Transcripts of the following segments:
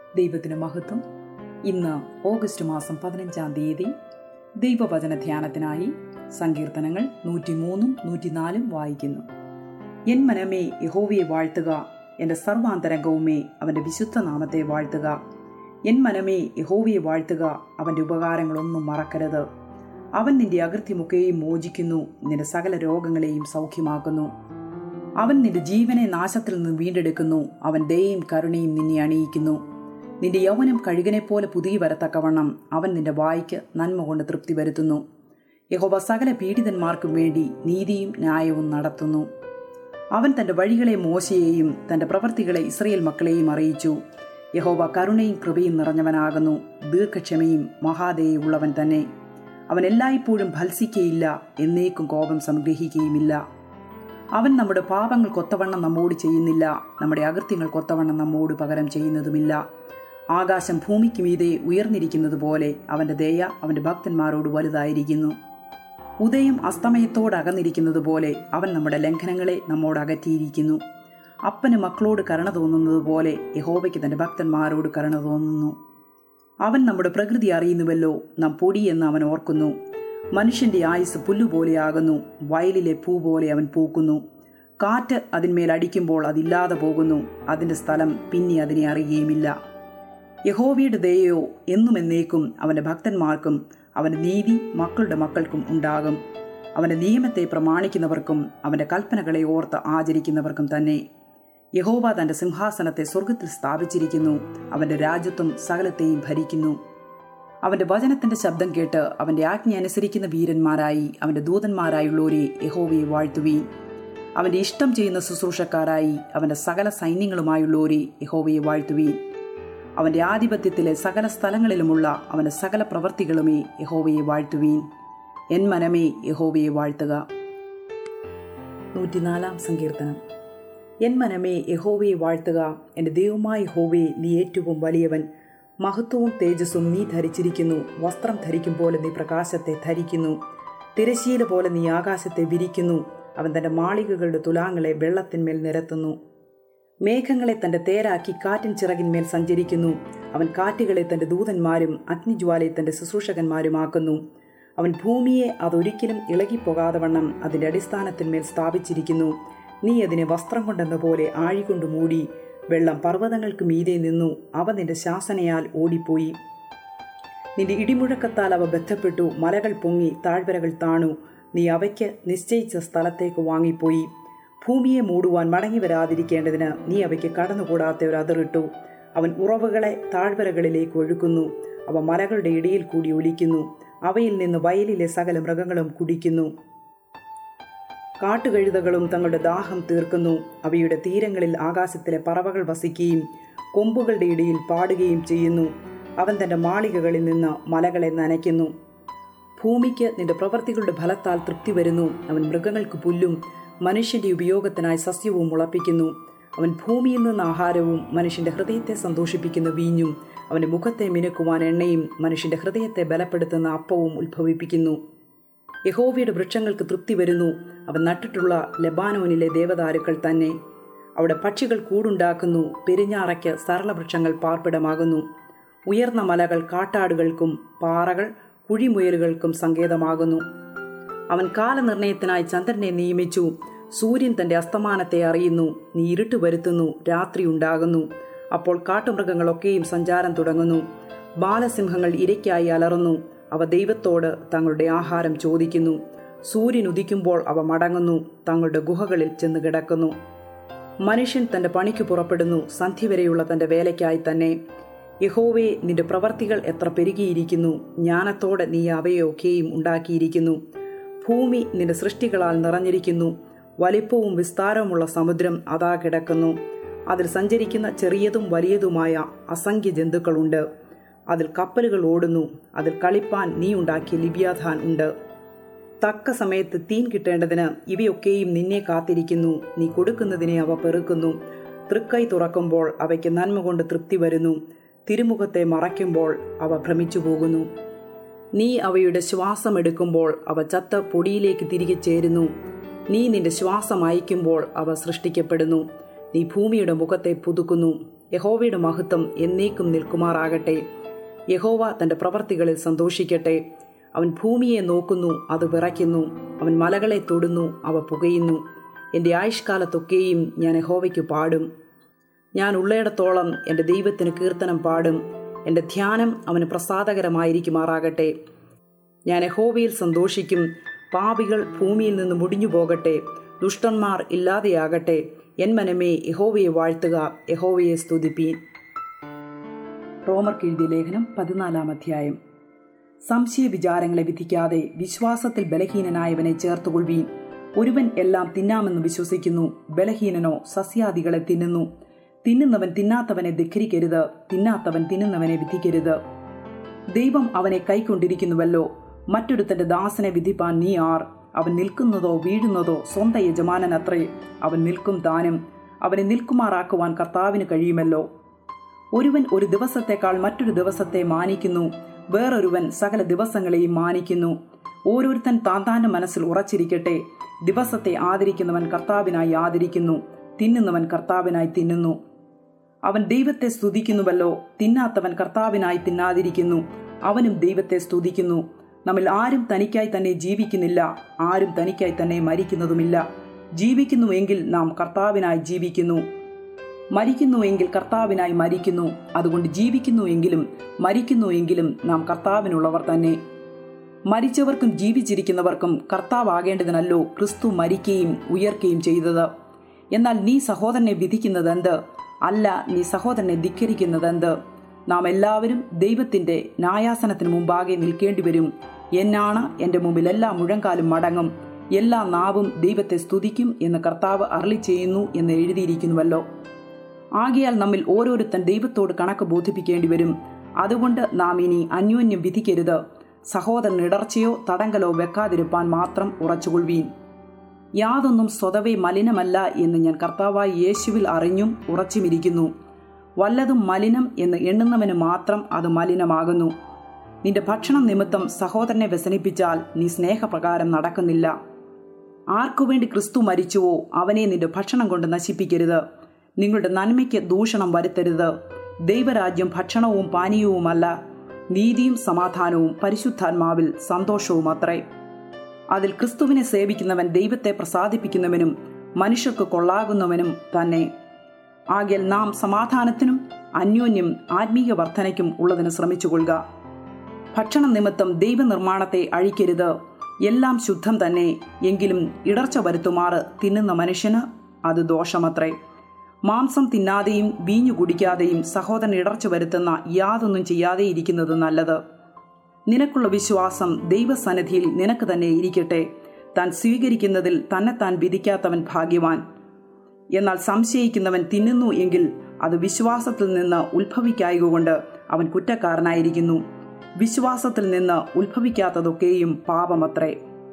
ദൈവത്തിന് മഹത്വം ഇന്ന് ഓഗസ്റ്റ് മാസം പതിനഞ്ചാം തീയതി ദൈവവചന ധ്യാനത്തിനായി സങ്കീർത്തനങ്ങൾ നൂറ്റിമൂന്നും നൂറ്റിനാലും വായിക്കുന്നു എൻ മനമേ യഹോവയെ വാഴ്ത്തുക എൻ്റെ സർവാന്തരംഗവുമേ അവൻ്റെ വിശുദ്ധ നാമത്തെ വാഴ്ത്തുക എൻ മനമേ യഹോവയെ വാഴ്ത്തുക അവൻ്റെ ഉപകാരങ്ങളൊന്നും മറക്കരുത് അവൻ നിന്റെ അകൃത്യമൊക്കെയും മോചിക്കുന്നു നിന്റെ സകല രോഗങ്ങളെയും സൗഖ്യമാക്കുന്നു അവൻ നിന്റെ ജീവനെ നാശത്തിൽ നിന്ന് വീണ്ടെടുക്കുന്നു അവൻ ദയയും കരുണയും നിന്നെ അണിയിക്കുന്നു നിന്റെ യൗവനം കഴുകനെ പോലെ പുതിയ വരത്തക്കവണ്ണം അവൻ നിന്റെ വായിക്ക് നന്മ കൊണ്ട് തൃപ്തി വരുത്തുന്നു യഹോവ സകല പീഡിതന്മാർക്കും വേണ്ടി നീതിയും ന്യായവും നടത്തുന്നു അവൻ തന്റെ വഴികളെ മോശയെയും തന്റെ പ്രവർത്തികളെ ഇസ്രയേൽ മക്കളെയും അറിയിച്ചു യഹോവ കരുണയും കൃപയും നിറഞ്ഞവനാകുന്നു ദീർഘക്ഷമയും മഹാദയുള്ളവൻ തന്നെ അവൻ എല്ലായ്പ്പോഴും ഭത്സിക്കയില്ല എന്നേക്കും കോപം സംഗ്രഹിക്കുകയുമില്ല അവൻ നമ്മുടെ പാപങ്ങൾ കൊത്തവണ്ണം നമ്മോട് ചെയ്യുന്നില്ല നമ്മുടെ അകൃത്യങ്ങൾ കൊത്തവണ്ണം നമ്മോട് പകരം ചെയ്യുന്നതുമില്ല ആകാശം ഭൂമിക്ക് മീതെ ഉയർന്നിരിക്കുന്നത് പോലെ അവന്റെ ദയ അവന്റെ ഭക്തന്മാരോട് വലുതായിരിക്കുന്നു ഉദയം അസ്തമയത്തോട് അകന്നിരിക്കുന്നത് പോലെ അവൻ നമ്മുടെ ലംഘനങ്ങളെ നമ്മോട് അകറ്റിയിരിക്കുന്നു അപ്പന് മക്കളോട് കരുണ തോന്നുന്നത് പോലെ യഹോവയ്ക്ക് തന്റെ ഭക്തന്മാരോട് കരുണ തോന്നുന്നു അവൻ നമ്മുടെ പ്രകൃതി അറിയുന്നുവല്ലോ നാം പൊടി എന്ന് അവൻ ഓർക്കുന്നു മനുഷ്യന്റെ ആയുസ് പുല്ലുപോലെയാകുന്നു വയലിലെ പൂ പോലെ അവൻ പൂക്കുന്നു കാറ്റ് അതിന്മേൽ അടിക്കുമ്പോൾ അതില്ലാതെ പോകുന്നു അതിന്റെ സ്ഥലം പിന്നെ അതിനെ അറിയുകയുമില്ല യഹോവയുടെ ദയയോ എന്നും എന്നേക്കും അവന്റെ ഭക്തന്മാർക്കും അവന്റെ നീതി മക്കളുടെ മക്കൾക്കും ഉണ്ടാകും അവന്റെ നിയമത്തെ പ്രമാണിക്കുന്നവർക്കും അവന്റെ കൽപ്പനകളെ ഓർത്ത് ആചരിക്കുന്നവർക്കും തന്നെ യഹോവ തന്റെ സിംഹാസനത്തെ സ്വർഗത്തിൽ സ്ഥാപിച്ചിരിക്കുന്നു അവന്റെ രാജ്യത്വം സകലത്തെയും ഭരിക്കുന്നു അവന്റെ വചനത്തിന്റെ ശബ്ദം കേട്ട് അവന്റെ ആജ്ഞ അനുസരിക്കുന്ന വീരന്മാരായി അവന്റെ ദൂതന്മാരായുള്ളവരെ യഹോവയെ വാഴ്ത്തുവീൻ അവന്റെ ഇഷ്ടം ചെയ്യുന്ന ശുശ്രൂഷക്കാരായി അവന്റെ സകല സൈന്യങ്ങളുമായുള്ളവരെ യഹോവയെ വാഴ്ത്തുവീൻ അവന്റെ ആധിപത്യത്തിലെ സകല സ്ഥലങ്ങളിലുമുള്ള അവന്റെ സകല പ്രവർത്തികളുമേ യഹോവയെ വാഴ്ത്തുവീൻ എൻ മനമേ യഹോവയെ വാഴ്ത്തുക നൂറ്റിനാലാം സങ്കീർത്തനം എൻ മനമേ യഹോവയെ വാഴ്ത്തുക എൻ്റെ ദൈവമായ യഹോവയെ നീ ഏറ്റവും വലിയവൻ മഹത്വവും തേജസ്സും നീ ധരിച്ചിരിക്കുന്നു വസ്ത്രം ധരിക്കും പോലെ നീ പ്രകാശത്തെ ധരിക്കുന്നു തിരശീല പോലെ നീ ആകാശത്തെ വിരിക്കുന്നു അവൻ തന്റെ മാളികകളുടെ തുലാങ്ങളെ വെള്ളത്തിന്മേൽ നിരത്തുന്നു മേഘങ്ങളെ തന്റെ തേരാക്കി കാറ്റിൻ ചിറകിന്മേൽ സഞ്ചരിക്കുന്നു അവൻ കാറ്റുകളെ തന്റെ ദൂതന്മാരും അഗ്നിജ്വാലയെ തന്റെ ശുശ്രൂഷകന്മാരുമാക്കുന്നു അവൻ ഭൂമിയെ അതൊരിക്കലും ഇളകിപ്പോകാതെ വണ്ണം അതിന്റെ അടിസ്ഥാനത്തിന്മേൽ സ്ഥാപിച്ചിരിക്കുന്നു നീ അതിനെ വസ്ത്രം കൊണ്ടെന്ന പോലെ ആഴികൊണ്ട് മൂടി വെള്ളം പർവ്വതങ്ങൾക്ക് മീതെ നിന്നു അവ നിന്റെ ശാസനയാൽ ഓടിപ്പോയി നിന്റെ ഇടിമുഴക്കത്താൽ അവ ബന്ധപ്പെട്ടു മലകൾ പൊങ്ങി താഴ്വരകൾ താണു നീ അവയ്ക്ക് നിശ്ചയിച്ച സ്ഥലത്തേക്ക് വാങ്ങിപ്പോയി ഭൂമിയെ മൂടുവാൻ മടങ്ങി വരാതിരിക്കേണ്ടതിന് നീ അവയ്ക്ക് കടന്നുകൂടാത്ത ഒരു അതിറിട്ടു അവൻ ഉറവുകളെ താഴ്വരകളിലേക്ക് ഒഴുക്കുന്നു അവ മലകളുടെ ഇടയിൽ കൂടി ഒലിക്കുന്നു അവയിൽ നിന്ന് വയലിലെ സകല മൃഗങ്ങളും കുടിക്കുന്നു കാട്ടുകഴുതകളും തങ്ങളുടെ ദാഹം തീർക്കുന്നു അവയുടെ തീരങ്ങളിൽ ആകാശത്തിലെ പറവകൾ വസിക്കുകയും കൊമ്പുകളുടെ ഇടയിൽ പാടുകയും ചെയ്യുന്നു അവൻ തന്റെ മാളികകളിൽ നിന്ന് മലകളെ നനയ്ക്കുന്നു ഭൂമിക്ക് നിന്റെ പ്രവൃത്തികളുടെ ഫലത്താൽ തൃപ്തി വരുന്നു അവൻ മൃഗങ്ങൾക്ക് പുല്ലും മനുഷ്യന്റെ ഉപയോഗത്തിനായി സസ്യവും മുളപ്പിക്കുന്നു അവൻ ഭൂമിയിൽ നിന്ന് ആഹാരവും മനുഷ്യന്റെ ഹൃദയത്തെ സന്തോഷിപ്പിക്കുന്ന വീഞ്ഞും അവന്റെ മുഖത്തെ മിനുക്കുവാൻ എണ്ണയും മനുഷ്യന്റെ ഹൃദയത്തെ ബലപ്പെടുത്തുന്ന അപ്പവും ഉത്ഭവിപ്പിക്കുന്നു യഹോവയുടെ വൃക്ഷങ്ങൾക്ക് തൃപ്തി വരുന്നു അവൻ നട്ടിട്ടുള്ള ലബാനോനിലെ ദേവദാരുക്കൾ തന്നെ അവിടെ പക്ഷികൾ കൂടുണ്ടാക്കുന്നു പെരിഞ്ഞാറയ്ക്ക് സരളവൃക്ഷങ്ങൾ പാർപ്പിടമാകുന്നു ഉയർന്ന മലകൾ കാട്ടാടുകൾക്കും പാറകൾ കുഴിമുയലുകൾക്കും സങ്കേതമാകുന്നു അവൻ കാലനിർണയത്തിനായി ചന്ദ്രനെ നിയമിച്ചു സൂര്യൻ തന്റെ അസ്തമാനത്തെ അറിയുന്നു നീ ഇരുട്ട് വരുത്തുന്നു രാത്രി ഉണ്ടാകുന്നു അപ്പോൾ കാട്ടുമൃഗങ്ങളൊക്കെയും സഞ്ചാരം തുടങ്ങുന്നു ബാലസിംഹങ്ങൾ ഇരയ്ക്കായി അലറുന്നു അവ ദൈവത്തോട് തങ്ങളുടെ ആഹാരം ചോദിക്കുന്നു സൂര്യൻ ഉദിക്കുമ്പോൾ അവ മടങ്ങുന്നു തങ്ങളുടെ ഗുഹകളിൽ ചെന്ന് കിടക്കുന്നു മനുഷ്യൻ തന്റെ പണിക്ക് പുറപ്പെടുന്നു സന്ധ്യ വരെയുള്ള തന്റെ വേലയ്ക്കായി തന്നെ യഹോവേ നിന്റെ പ്രവർത്തികൾ എത്ര പെരുകിയിരിക്കുന്നു ജ്ഞാനത്തോടെ നീ അവയൊക്കെയും ഉണ്ടാക്കിയിരിക്കുന്നു ഭൂമി നിന്റെ സൃഷ്ടികളാൽ നിറഞ്ഞിരിക്കുന്നു വലിപ്പവും വിസ്താരവുമുള്ള സമുദ്രം അതാ കിടക്കുന്നു അതിൽ സഞ്ചരിക്കുന്ന ചെറിയതും വലിയതുമായ അസംഖ്യ ജന്തുക്കളുണ്ട് അതിൽ കപ്പലുകൾ ഓടുന്നു അതിൽ കളിപ്പാൻ നീ ഉണ്ടാക്കിയ ലിബിയാധാൻ ഉണ്ട് തക്ക സമയത്ത് തീൻ കിട്ടേണ്ടതിന് ഇവയൊക്കെയും നിന്നെ കാത്തിരിക്കുന്നു നീ കൊടുക്കുന്നതിനെ അവ പെറുക്കുന്നു തൃക്കൈ തുറക്കുമ്പോൾ അവയ്ക്ക് നന്മ കൊണ്ട് തൃപ്തി വരുന്നു തിരുമുഖത്തെ മറയ്ക്കുമ്പോൾ അവ ഭ്രമിച്ചു പോകുന്നു നീ അവയുടെ ശ്വാസം എടുക്കുമ്പോൾ അവ ചത്ത പൊടിയിലേക്ക് തിരികെ ചേരുന്നു നീ നിന്റെ ശ്വാസം അയക്കുമ്പോൾ അവ സൃഷ്ടിക്കപ്പെടുന്നു നീ ഭൂമിയുടെ മുഖത്തെ പുതുക്കുന്നു യഹോവയുടെ മഹത്വം എന്നേക്കും നിൽക്കുമാറാകട്ടെ യഹോവ തന്റെ പ്രവർത്തികളിൽ സന്തോഷിക്കട്ടെ അവൻ ഭൂമിയെ നോക്കുന്നു അത് വിറയ്ക്കുന്നു അവൻ മലകളെ തൊടുന്നു അവ പുകയുന്നു എൻ്റെ ആയുഷ്കാലത്തൊക്കെയും ഞാൻ യഹോവയ്ക്ക് പാടും ഞാൻ ഉള്ളയിടത്തോളം എൻ്റെ ദൈവത്തിന് കീർത്തനം പാടും എൻ്റെ ധ്യാനം അവന് പ്രസാദകരമായിരിക്കുമാറാകട്ടെ ഞാൻ യഹോവയിൽ സന്തോഷിക്കും പാപികൾ ഭൂമിയിൽ നിന്ന് മുടിഞ്ഞു പോകട്ടെ ദുഷ്ടന്മാർ ഇല്ലാതെയാകട്ടെ എൻ മനമേ യഹോവയെ വാഴ്ത്തുക യഹോവയെ സ്തുതിപ്പീൻ റോമർക്ക് എഴുതിയ ലേഖനം പതിനാലാം അധ്യായം സംശയ വിചാരങ്ങളെ വിധിക്കാതെ വിശ്വാസത്തിൽ ബലഹീനനായവനെ ചേർത്തുകൊള്ളുവീൻ ഒരുവൻ എല്ലാം തിന്നാമെന്ന് വിശ്വസിക്കുന്നു ബലഹീനനോ സസ്യാദികളെ തിന്നുന്നു തിന്നുന്നവൻ തിന്നാത്തവനെ ധിഖരിക്കരുത് തിന്നാത്തവൻ തിന്നുന്നവനെ വിധിക്കരുത് ദൈവം അവനെ കൈക്കൊണ്ടിരിക്കുന്നുവല്ലോ മറ്റൊരുത്തന്റെ ദാസനെ വിധിപ്പാൻ നീ ആർ അവൻ നിൽക്കുന്നതോ വീഴുന്നതോ സ്വന്തം യജമാനനത്രേ അവൻ നിൽക്കും താനും അവനെ നിൽക്കുമാറാക്കുവാൻ കർത്താവിന് കഴിയുമല്ലോ ഒരുവൻ ഒരു ദിവസത്തെക്കാൾ മറ്റൊരു ദിവസത്തെ മാനിക്കുന്നു വേറൊരുവൻ സകല ദിവസങ്ങളെയും മാനിക്കുന്നു ഓരോരുത്തൻ താന്താന്റെ മനസ്സിൽ ഉറച്ചിരിക്കട്ടെ ദിവസത്തെ ആദരിക്കുന്നവൻ കർത്താവിനായി ആദരിക്കുന്നു തിന്നുന്നവൻ കർത്താവിനായി തിന്നുന്നു അവൻ ദൈവത്തെ സ്തുതിക്കുന്നുവല്ലോ തിന്നാത്തവൻ കർത്താവിനായി തിന്നാതിരിക്കുന്നു അവനും ദൈവത്തെ സ്തുതിക്കുന്നു നമ്മിൽ ആരും തനിക്കായി തന്നെ ജീവിക്കുന്നില്ല ആരും തനിക്കായി തന്നെ മരിക്കുന്നതുമില്ല ജീവിക്കുന്നുവെങ്കിൽ നാം കർത്താവിനായി ജീവിക്കുന്നു മരിക്കുന്നുവെങ്കിൽ കർത്താവിനായി മരിക്കുന്നു അതുകൊണ്ട് ജീവിക്കുന്നുവെങ്കിലും മരിക്കുന്നുവെങ്കിലും നാം കർത്താവിനുള്ളവർ തന്നെ മരിച്ചവർക്കും ജീവിച്ചിരിക്കുന്നവർക്കും കർത്താവാകേണ്ടതിനല്ലോ ക്രിസ്തു മരിക്കുകയും ഉയർക്കുകയും ചെയ്തത് എന്നാൽ നീ സഹോദരനെ വിധിക്കുന്നതെന്ത് അല്ല നീ സഹോദരനെ ധിക്കരിക്കുന്നതെന്ത് നാം എല്ലാവരും ദൈവത്തിന്റെ ന്യായാസനത്തിന് മുമ്പാകെ നിൽക്കേണ്ടി വരും എന്നാണ് എൻ്റെ മുമ്പിൽ എല്ലാ മുഴങ്കാലും മടങ്ങും എല്ലാ നാവും ദൈവത്തെ സ്തുതിക്കും എന്ന് കർത്താവ് അരളി ചെയ്യുന്നു എന്ന് എഴുതിയിരിക്കുന്നുവല്ലോ ആകയാൽ നമ്മിൽ ഓരോരുത്തൻ ദൈവത്തോട് കണക്ക് ബോധിപ്പിക്കേണ്ടി വരും അതുകൊണ്ട് നാം ഇനി അന്യോന്യം വിധിക്കരുത് സഹോദരൻ ഇടർച്ചയോ തടങ്കലോ വെക്കാതിരുപ്പാൻ മാത്രം ഉറച്ചുകൊള്ളുവീൻ യാതൊന്നും സ്വതവേ മലിനമല്ല എന്ന് ഞാൻ കർത്താവായ യേശുവിൽ അറിഞ്ഞും ഉറച്ചുമിരിക്കുന്നു വല്ലതും മലിനം എന്ന് എണ്ണുന്നവന് മാത്രം അത് മലിനമാകുന്നു നിന്റെ ഭക്ഷണം നിമിത്തം സഹോദരനെ വ്യസനിപ്പിച്ചാൽ നീ സ്നേഹപ്രകാരം നടക്കുന്നില്ല ആർക്കുവേണ്ടി ക്രിസ്തു മരിച്ചുവോ അവനെ നിന്റെ ഭക്ഷണം കൊണ്ട് നശിപ്പിക്കരുത് നിങ്ങളുടെ നന്മയ്ക്ക് ദൂഷണം വരുത്തരുത് ദൈവരാജ്യം ഭക്ഷണവും പാനീയവുമല്ല നീതിയും സമാധാനവും പരിശുദ്ധാത്മാവിൽ സന്തോഷവും അത്രേ അതിൽ ക്രിസ്തുവിനെ സേവിക്കുന്നവൻ ദൈവത്തെ പ്രസാദിപ്പിക്കുന്നവനും മനുഷ്യർക്ക് കൊള്ളാകുന്നവനും തന്നെ ആകയാൽ നാം സമാധാനത്തിനും അന്യോന്യം ആത്മീയ വർധനയ്ക്കും ഉള്ളതിന് ശ്രമിച്ചുകൊള്ളുക ഭക്ഷണ നിമിത്തം ദൈവനിർമ്മാണത്തെ അഴിക്കരുത് എല്ലാം ശുദ്ധം തന്നെ എങ്കിലും ഇടർച്ച വരുത്തുമാറ് തിന്നുന്ന മനുഷ്യന് അത് ദോഷമത്രേ മാംസം തിന്നാതെയും വീഞ്ഞു കുടിക്കാതെയും സഹോദരൻ ഇടർച്ച വരുത്തുന്ന യാതൊന്നും ചെയ്യാതെ ഇരിക്കുന്നത് നല്ലത് നിനക്കുള്ള വിശ്വാസം ദൈവസന്നിധിയിൽ നിനക്ക് തന്നെ ഇരിക്കട്ടെ താൻ സ്വീകരിക്കുന്നതിൽ തന്നെത്താൻ വിധിക്കാത്തവൻ ഭാഗ്യവാൻ എന്നാൽ സംശയിക്കുന്നവൻ തിന്നുന്നു എങ്കിൽ അത് വിശ്വാസത്തിൽ നിന്ന് ഉത്ഭവിക്കായകൊണ്ട് അവൻ കുറ്റക്കാരനായിരിക്കുന്നു വിശ്വാസത്തിൽ നിന്ന് ഉത്ഭവിക്കാത്തതൊക്കെയും പാപമത്രേ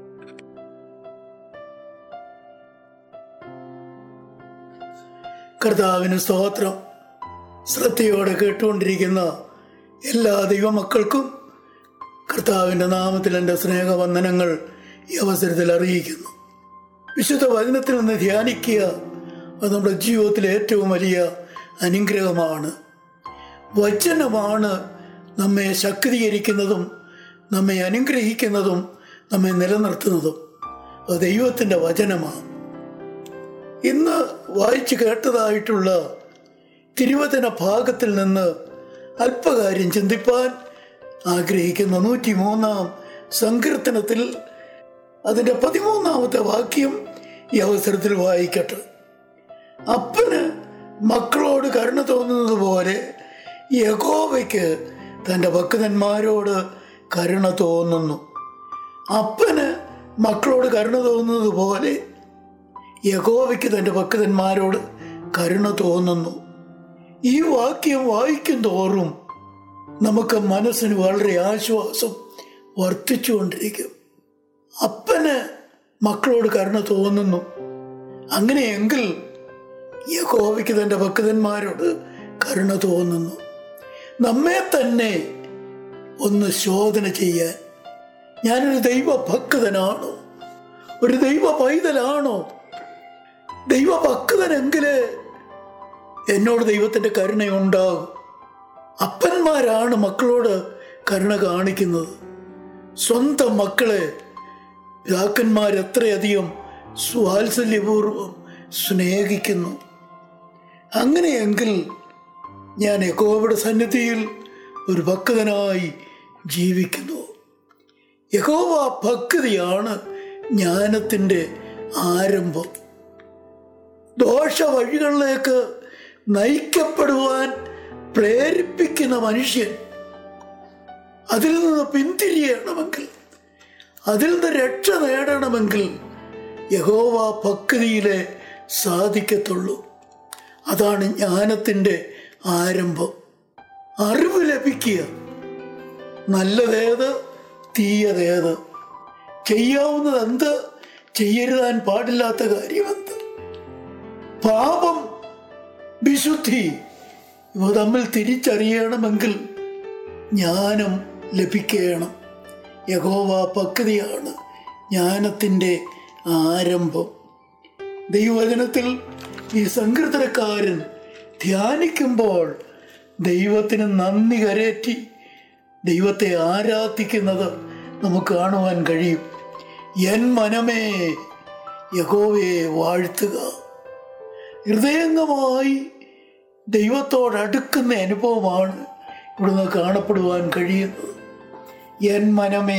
കർത്താവിന് സ്തോത്രം ശ്രദ്ധയോടെ കേട്ടുകൊണ്ടിരിക്കുന്ന എല്ലാ ദൈവമക്കൾക്കും കർത്താവിൻ്റെ നാമത്തിൽ എൻ്റെ സ്നേഹവന്ദനങ്ങൾ ഈ അവസരത്തിൽ അറിയിക്കുന്നു വിശുദ്ധ വചനത്തിൽ നിന്ന് ധ്യാനിക്കുക അത് നമ്മുടെ ജീവിതത്തിലെ ഏറ്റവും വലിയ അനുഗ്രഹമാണ് വചനമാണ് നമ്മെ ശക്തീകരിക്കുന്നതും നമ്മെ അനുഗ്രഹിക്കുന്നതും നമ്മെ നിലനിർത്തുന്നതും അത് ദൈവത്തിൻ്റെ വചനമാണ് ഇന്ന് വായിച്ചു കേട്ടതായിട്ടുള്ള തിരുവചന ഭാഗത്തിൽ നിന്ന് അല്പകാര്യം ചിന്തിപ്പാൻ ആഗ്രഹിക്കുന്ന നൂറ്റി മൂന്നാം സങ്കീർത്തനത്തിൽ അതിൻ്റെ പതിമൂന്നാമത്തെ വാക്യം ഈ അവസരത്തിൽ വായിക്കട്ടെ അപ്പന് മക്കളോട് കരുണ തോന്നുന്നത് പോലെ യഗോവയ്ക്ക് തൻ്റെ ഭക്തന്മാരോട് കരുണ തോന്നുന്നു അപ്പന് മക്കളോട് കരുണ തോന്നുന്നത് പോലെ യഗോവയ്ക്ക് തൻ്റെ ഭക്തന്മാരോട് കരുണ തോന്നുന്നു ഈ വാക്യം വായിക്കും തോറും നമുക്ക് മനസ്സിന് വളരെ ആശ്വാസം വർദ്ധിച്ചുകൊണ്ടിരിക്കും അപ്പന് മക്കളോട് കരുണ തോന്നുന്നു അങ്ങനെയെങ്കിൽ യഹോവയ്ക്ക് തൻ്റെ ഭക്തന്മാരോട് കരുണ തോന്നുന്നു നമ്മെ തന്നെ ഒന്ന് ശോധന ചെയ്യാൻ ഞാനൊരു ദൈവഭക്തനാണോ ഒരു ദൈവ പൈതലാണോ ദൈവഭക്തനെങ്കിൽ എന്നോട് ദൈവത്തിൻ്റെ കരുണയുണ്ടാകും അപ്പന്മാരാണ് മക്കളോട് കരുണ കാണിക്കുന്നത് സ്വന്തം മക്കളെ പിതാക്കന്മാർ എത്രയധികം സ്വാത്സല്യപൂർവം സ്നേഹിക്കുന്നു അങ്ങനെയെങ്കിൽ ഞാൻ യഹോവയുടെ സന്നിധിയിൽ ഒരു ഭക്തനായി ജീവിക്കുന്നു യഹോവ ഭക്തിയാണ് ജ്ഞാനത്തിൻ്റെ ആരംഭം ദോഷ വഴികളിലേക്ക് നയിക്കപ്പെടുവാൻ പ്രേരിപ്പിക്കുന്ന മനുഷ്യൻ അതിൽ നിന്ന് പിന്തിരിയണമെങ്കിൽ അതിൽ നിന്ന് രക്ഷ നേടണമെങ്കിൽ യഹോവ ഭക്തിയിലെ സാധിക്കത്തുള്ളൂ അതാണ് ജ്ഞാനത്തിൻ്റെ ആരംഭം അറിവ് ലഭിക്കുക നല്ലതേത് തീയതേത് ചെയ്യാവുന്നത് എന്ത് ചെയ്യരുതാൻ പാടില്ലാത്ത കാര്യമെന്ത് പാപം വിശുദ്ധി ഇവ തമ്മിൽ തിരിച്ചറിയണമെങ്കിൽ ജ്ഞാനം ലഭിക്കണം യഹോവ ഭക്തിയാണ് ജ്ഞാനത്തിൻ്റെ ആരംഭം ദൈവവചനത്തിൽ ഈ സങ്കീർത്തനക്കാരൻ ധ്യാനിക്കുമ്പോൾ ദൈവത്തിന് നന്ദി കരേറ്റി ദൈവത്തെ ആരാധിക്കുന്നത് നമുക്ക് കാണുവാൻ കഴിയും എൻ മനമേ യഹോവയെ വാഴ്ത്തുക ഹൃദയംഗമായി ദൈവത്തോടടുക്കുന്ന അനുഭവമാണ് ഇവിടുന്ന് കാണപ്പെടുവാൻ കഴിയുന്നത് എൻ മനമേ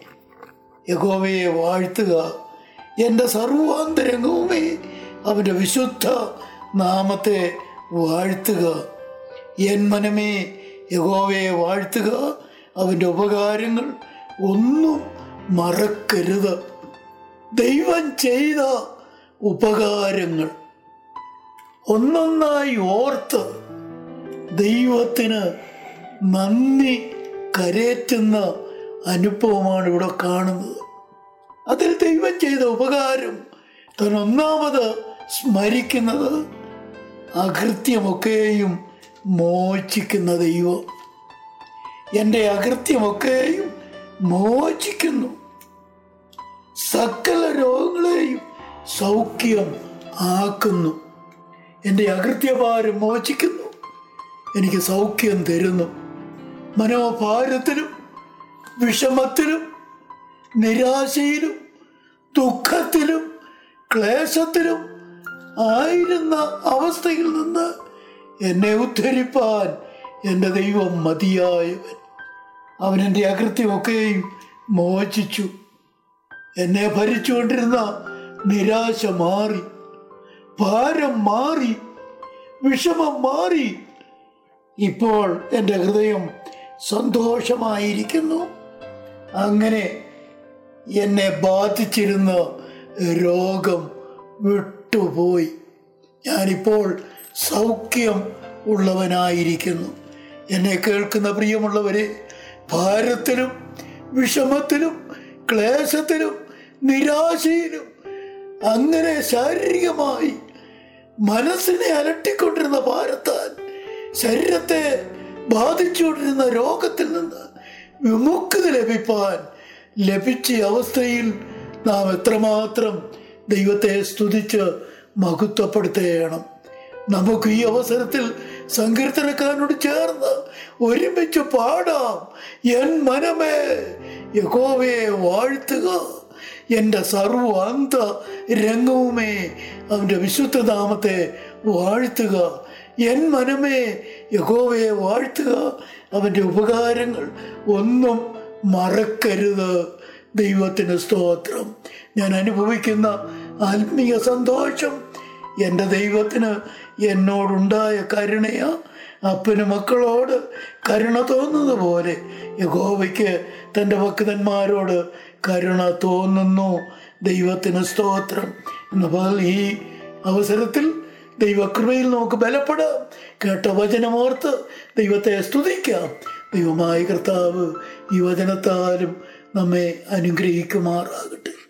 യഹോവയെ വാഴ്ത്തുക എൻ്റെ സർവാന്തരംഗവുമേ അവൻ്റെ വിശുദ്ധ നാമത്തെ വാഴ്ത്തുക എൻ മനമേ യഹോവയെ വാഴ്ത്തുക അവൻ്റെ ഉപകാരങ്ങൾ ഒന്നും മറക്കരുത് ദൈവം ചെയ്ത ഉപകാരങ്ങൾ ഒന്നൊന്നായി ഓർത്ത് ദൈവത്തിന് നന്ദി കരേറ്റുന്ന അനുഭവമാണ് ഇവിടെ കാണുന്നത് അതിൽ ദൈവം ചെയ്ത ഉപകാരം താൻ ഒന്നാമത് സ്മരിക്കുന്നത് അകൃത്യമൊക്കെയും മോചിക്കുന്ന ദൈവം എൻ്റെ അകൃത്യമൊക്കെയും മോചിക്കുന്നു സകല രോഗങ്ങളെയും സൗഖ്യം ആക്കുന്നു എൻ്റെ അകൃത്യഭാരം മോചിക്കുന്നു എനിക്ക് സൗഖ്യം തരുന്നു മനോഭാരത്തിലും വിഷമത്തിലും നിരാശയിലും ദുഃഖത്തിലും ക്ലേശത്തിലും ആയിരുന്ന അവസ്ഥയിൽ നിന്ന് എന്നെ ഉദ്ധരിപ്പാൻ എൻ്റെ ദൈവം മതിയായവൻ അവൻ എൻ്റെ അകൃത്യമൊക്കെയും മോചിച്ചു എന്നെ ഭരിച്ചുകൊണ്ടിരുന്ന നിരാശ മാറി ഭാരം മാറി വിഷമം മാറി ഇപ്പോൾ എൻ്റെ ഹൃദയം സന്തോഷമായിരിക്കുന്നു അങ്ങനെ എന്നെ ബാധിച്ചിരുന്ന രോഗം വിട്ടുപോയി ഞാനിപ്പോൾ സൗഖ്യം ഉള്ളവനായിരിക്കുന്നു എന്നെ കേൾക്കുന്ന പ്രിയമുള്ളവരെ ഭാരത്തിലും വിഷമത്തിലും ക്ലേശത്തിലും നിരാശയിലും അങ്ങനെ ശാരീരികമായി മനസ്സിനെ അലട്ടിക്കൊണ്ടിരുന്ന ഭാരത്താൻ ശരീരത്തെ ബാധിച്ചുകൊണ്ടിരുന്ന രോഗത്തിൽ നിന്ന് വിമുക്തി ലഭിപ്പാൻ ലഭിച്ച അവസ്ഥയിൽ നാം എത്രമാത്രം ദൈവത്തെ സ്തുതിച്ച് മഹത്വപ്പെടുത്തേണം നമുക്ക് ഈ അവസരത്തിൽ സങ്കീർത്തനക്കാരനോട് ചേർന്ന് ഒരുമിച്ച് പാടാം എൻ മനമേ യഹോവയെ വാഴ്ത്തുക എൻ്റെ സർവാന്ത രംഗവുമേ അവൻ്റെ വിശുദ്ധ നാമത്തെ വാഴ്ത്തുക എൻ മനമേ യഹോവയെ വാഴ്ത്തുക അവൻ്റെ ഉപകാരങ്ങൾ ഒന്നും മറക്കരുത് ദൈവത്തിന് സ്തോത്രം ഞാൻ അനുഭവിക്കുന്ന ആത്മീയ സന്തോഷം എൻ്റെ ദൈവത്തിന് എന്നോടുണ്ടായ കരുണയാ അപ്പന് മക്കളോട് കരുണ തോന്നുന്നത് പോലെ യഹോവയ്ക്ക് തൻ്റെ ഭക്തന്മാരോട് കരുണ തോന്നുന്നു ദൈവത്തിന് സ്തോത്രം എന്നാൽ ഈ അവസരത്തിൽ ദൈവകൃപയിൽ നമുക്ക് ബലപ്പെടാം കേട്ട വചനമോർത്ത് ദൈവത്തെ സ്തുതിക്കാം ദൈവമായ കർത്താവ് ഈ വചനത്താലും നമ്മെ അനുഗ്രഹിക്കുമാറാകട്ടെ